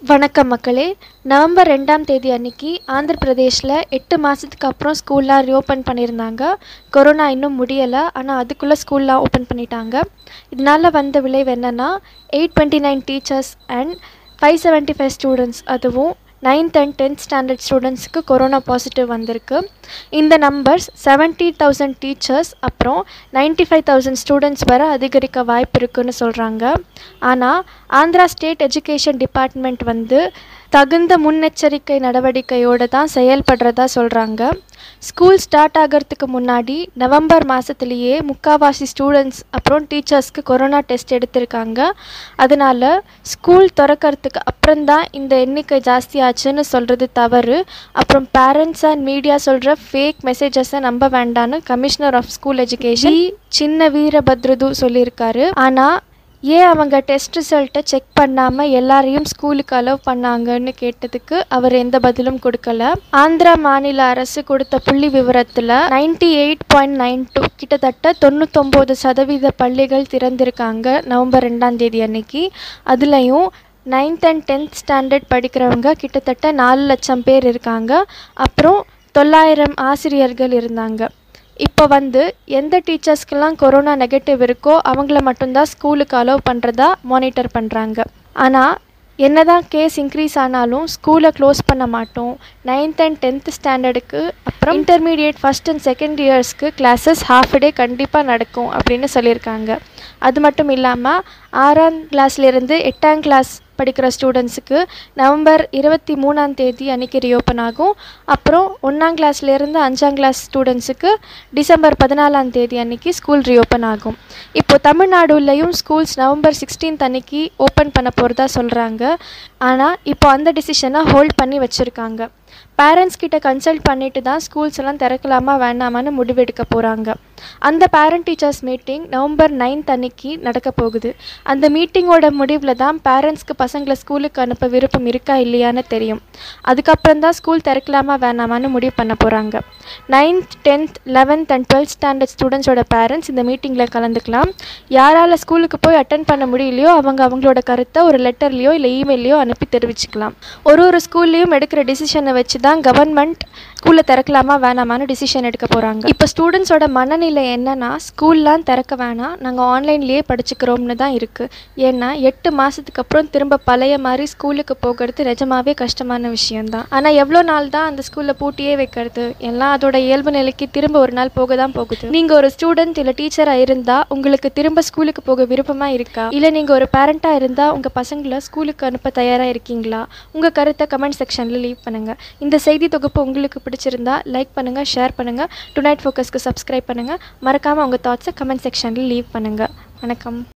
வணக்கம் மக்களே நவம்பர் ரெண்டாம் தேதி அன்னைக்கு ஆந்திர பிரதேஷில் எட்டு மாதத்துக்கு அப்புறம் ஸ்கூல்லாம் ரீஓப்பன் பண்ணியிருந்தாங்க கொரோனா இன்னும் முடியலை ஆனால் அதுக்குள்ளே ஸ்கூல்லாம் ஓப்பன் பண்ணிட்டாங்க இதனால் வந்த விளைவு என்னென்னா eight twenty nine teachers and five seventy five students அதுவும் நைன்த் அண்ட் டென்த் ஸ்டாண்டர்ட் ஸ்டூடெண்ட்ஸ்க்கு கொரோனா பாசிட்டிவ் வந்திருக்கு இந்த நம்பர்ஸ் செவன்ட்டி தௌசண்ட் டீச்சர்ஸ் அப்புறம் நைன்ட்டி ஃபைவ் தௌசண்ட் ஸ்டூடெண்ட்ஸ் வரை அதிகரிக்க வாய்ப்பு இருக்குன்னு சொல்கிறாங்க ஆனால் ஆந்திரா ஸ்டேட் எஜுகேஷன் டிபார்ட்மெண்ட் வந்து தகுந்த முன்னெச்சரிக்கை நடவடிக்கையோடு தான் செயல்படுறதா சொல்கிறாங்க ஸ்கூல் ஸ்டார்ட் ஆகிறதுக்கு முன்னாடி நவம்பர் மாதத்துலேயே முக்கால்வாசி ஸ்டூடெண்ட்ஸ் அப்புறம் டீச்சர்ஸ்க்கு கொரோனா டெஸ்ட் எடுத்திருக்காங்க அதனால் ஸ்கூல் திறக்கறதுக்கு அப்புறம்தான் இந்த எண்ணிக்கை ஜாஸ்தி ஆச்சுன்னு சொல்கிறது தவறு அப்புறம் பேரண்ட்ஸ் அண்ட் மீடியா சொல்கிற ஃபேக் மெசேஜஸை நம்ப வேண்டான்னு கமிஷனர் ஆஃப் ஸ்கூல் எஜுகேஷன் சின்ன வீரபத்ரது சொல்லியிருக்காரு ஆனால் ஏன் அவங்க டெஸ்ட் ரிசல்ட்டை செக் பண்ணாமல் எல்லாரையும் ஸ்கூலுக்கு அலோவ் பண்ணாங்கன்னு கேட்டதுக்கு அவர் எந்த பதிலும் கொடுக்கல ஆந்திரா மாநில அரசு கொடுத்த புள்ளி விவரத்தில் ninety eight point nine two கிட்டத்தட்ட தொண்ணூத்தொம்பது சதவீத பள்ளிகள் திறந்திருக்காங்க நவம்பர் ரெண்டாம் தேதி அன்னைக்கு அதுலேயும் நைன்த் அண்ட் டென்த் ஸ்டாண்டர்ட் படிக்கிறவங்க கிட்டத்தட்ட நாலு லட்சம் பேர் இருக்காங்க அப்புறம் தொள்ளாயிரம் ஆசிரியர்கள் இருந்தாங்க இப்போ வந்து எந்த டீச்சர்ஸ்க்கெல்லாம் கொரோனா நெகட்டிவ் இருக்கோ அவங்கள மட்டும்தான் ஸ்கூலுக்கு அலோவ் பண்ணுறதா மானிட்டர் பண்ணுறாங்க ஆனால் என்னதான் கேஸ் இன்க்ரீஸ் ஆனாலும் ஸ்கூலை க்ளோஸ் பண்ண மாட்டோம் நைன்த் அண்ட் டென்த் ஸ்டாண்டர்டுக்கு அப்புறம் இன்டர்மீடியட் ஃபஸ்ட் அண்ட் செகண்ட் இயர்ஸ்க்கு கிளாஸஸ் ஹாஃப் டே கண்டிப்பாக நடக்கும் அப்படின்னு சொல்லியிருக்காங்க அது மட்டும் இல்லாமல் ஆறாம் கிளாஸ்லேருந்து எட்டாம் கிளாஸ் படிக்கிற ஸ்டூடெண்ட்ஸுக்கு நவம்பர் இருபத்தி மூணாம் தேதி அன்றைக்கி ரீஓப்பன் ஆகும் அப்புறம் ஒன்றாம் கிளாஸ்லேருந்து அஞ்சாம் கிளாஸ் ஸ்டூடெண்ட்ஸுக்கு டிசம்பர் பதினாலாம் தேதி அன்றைக்கி ஸ்கூல் ரீஓப்பன் ஆகும் இப்போ தமிழ்நாடுலேயும் ஸ்கூல்ஸ் நவம்பர் சிக்ஸ்டீன்த் அன்னைக்கு ஓப்பன் பண்ண போகிறதா சொல்கிறாங்க ஆனால் இப்போ அந்த டிசிஷனை ஹோல்ட் பண்ணி வச்சுருக்காங்க பேரண்ட்ஸ் கிட்ட கன்சல்ட் பண்ணிட்டு தான் ஸ்கூல்ஸ் எல்லாம் திறக்கலாமா வேணாமான்னு முடிவெடுக்க போகிறாங்க அந்த parent teachers meeting November ninth அன்னைக்கு நடக்க போகுது அந்த மீட்டிங்கோட முடிவில் தான் பேரண்ட்ஸ்க்கு பசங்களை ஸ்கூலுக்கு அனுப்ப விருப்பம் இருக்கா இல்லையான்னு தெரியும் அதுக்கப்புறம் தான் ஸ்கூல் திறக்கலாமா வேணாமான்னு முடிவு பண்ண போகிறாங்க ninth tenth eleventh and twelfth standard ஸ்டூடெண்ட்ஸோட பேரண்ட்ஸ் இந்த மீட்டிங்கில் கலந்துக்கலாம் யாரால் ஸ்கூலுக்கு போய் அட்டன் பண்ண முடியலையோ அவங்க அவங்களோட கருத்தை ஒரு லெட்டர்லேயோ இல்லை இமெயிலையோ அனுப்பி தெரிவிச்சுக்கலாம் ஒரு ஒரு ஸ்கூல்லையும் எடுக்கிற டிசிஷனை வச்சு தான் கவர்மெண்ட் ஸ்கூலில் திறக்கலாமா வேணாமான்னு டிசிஷன் எடுக்க போகிறாங்க இப்போ ஸ்டூடெண்ட்ஸோட மனநிலை என்னன்னா ஸ்கூல்லாம் திறக்க வேணாம் நாங்கள் ஆன்லைன்லேயே படிச்சுக்கிறோம்னு தான் இருக்குது ஏன்னா எட்டு மாதத்துக்கு அப்புறம் திரும்ப பழைய மாதிரி ஸ்கூலுக்கு போகிறது நிஜமாவே கஷ்டமான விஷயம்தான் ஆனால் எவ்வளோ நாள் தான் அந்த ஸ்கூலில் பூட்டியே வைக்கிறது எல்லாம் அதோட இயல்பு நிலைக்கு திரும்ப ஒரு நாள் போக தான் போகுது நீங்கள் ஒரு ஸ்டூடெண்ட் இல்லை டீச்சராக இருந்தால் உங்களுக்கு திரும்ப ஸ்கூலுக்கு போக விருப்பமாக இருக்கா இல்லை நீங்கள் ஒரு பேரண்ட்டாக இருந்தால் உங்கள் பசங்களை ஸ்கூலுக்கு அனுப்ப தயாராக இருக்கீங்களா உங்கள் கருத்தை கமெண்ட் செக்ஷனில் லீவ் பண்ணுங்கள் இந்த செய்தி தொகுப்பு உங்களுக்கு பிடிச்சிருந்தா லைக் பண்ணுங்கள் ஷேர் பண்ணுங்கள் டு நைட் ஃபோக்கஸ்க்கு சப்ஸ்கிரைப் பண்ணுங்கள் மறக்காமல் உங்கள் தாட்ஸை கமெண்ட் செக்ஷனில் லீவ் பண்ணுங்கள் வணக்கம்